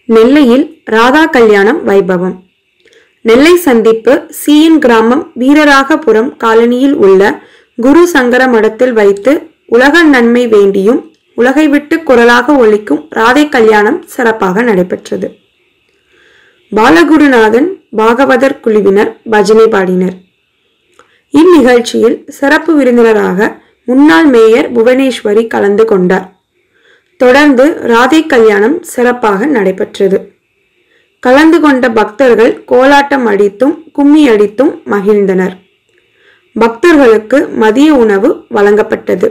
நெல்லையில் ராதா கல்யாணம் வைபவம் நெல்லை சந்திப்பு சீயன் கிராமம் வீரராகபுரம் காலனியில் உள்ள குரு சங்கர மடத்தில் வைத்து உலக நன்மை வேண்டியும் உலகை விட்டு குரலாக ஒலிக்கும் ராதை கல்யாணம் சிறப்பாக நடைபெற்றது பாலகுருநாதன் பாகவதர் குழுவினர் பஜனை பாடினர் இந்நிகழ்ச்சியில் சிறப்பு விருந்தினராக முன்னாள் மேயர் புவனேஸ்வரி கலந்து கொண்டார் தொடர்ந்து ராதை கல்யாணம் சிறப்பாக நடைபெற்றது கலந்து கொண்ட பக்தர்கள் கோலாட்டம் அடித்தும் கும்மி அடித்தும் மகிழ்ந்தனர் பக்தர்களுக்கு மதிய உணவு வழங்கப்பட்டது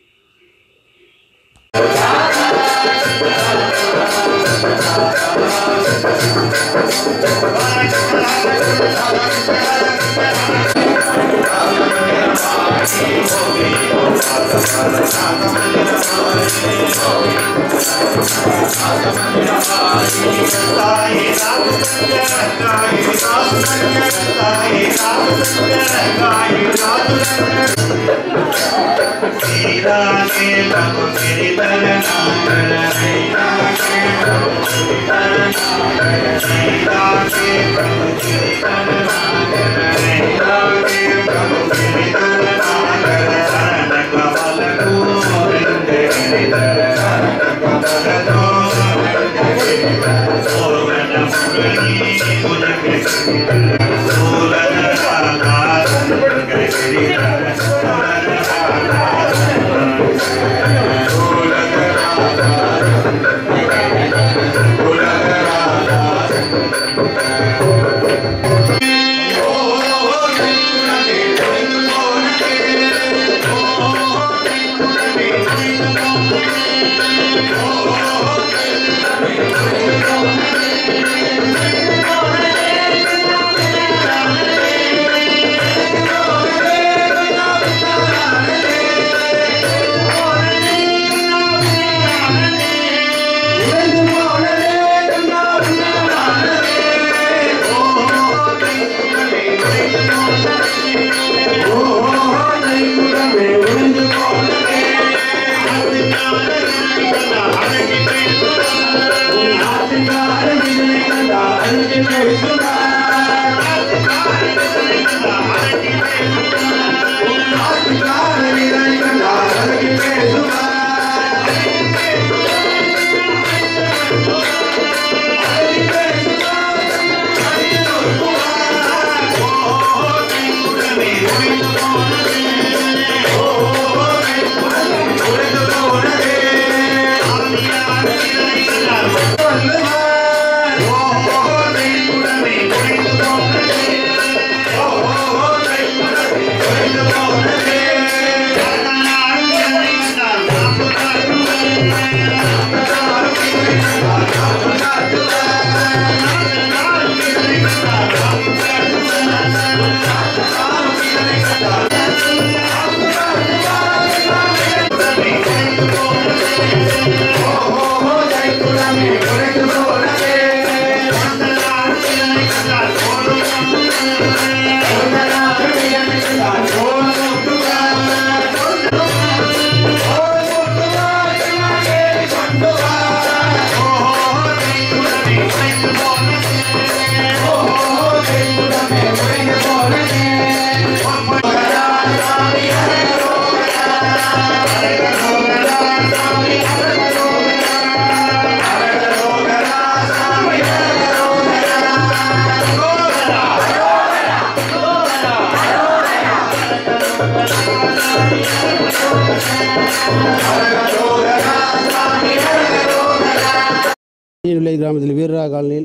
வில்லை கிராமத்தில் வீரரா காலனியில்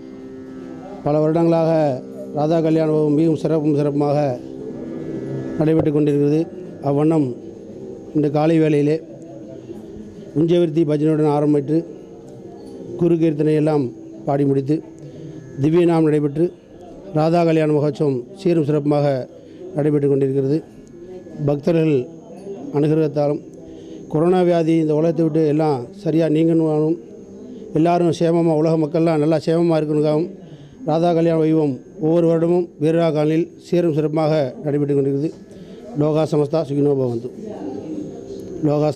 பல வருடங்களாக ராதா கல்யாணம் மிகவும் சிறப்பும் சிறப்புமாக நடைபெற்று கொண்டிருக்கிறது அவ்வண்ணம் இன்று காலை வேளையிலே உஞ்சவிருத்தி பஜனையுடன் ஆரம்பித்து குரு கீர்த்தனை எல்லாம் பாடி முடித்து திவ்யநாம் நடைபெற்று ராதா கல்யாண மகோத்சவம் சீரும் சிறப்புமாக நடைபெற்று கொண்டிருக்கிறது பக்தர்கள் அனுகிரகத்தாலும் கொரோனா வியாதி இந்த உலகத்தை விட்டு எல்லாம் சரியாக நீங்கணும் எல்லாரும் சேமமாக உலக மக்கள்லாம் நல்லா சேமமாக இருக்கணுக்காகவும் ராதா கல்யாண வைபவம் ஒவ்வொரு வருடமும் வீரரா காலனில் சீரும் சிறப்பாக நடைபெற்று கொண்டிருக்கிறது லோகா சமஸ்தா சுகினோ பவந்து லோகா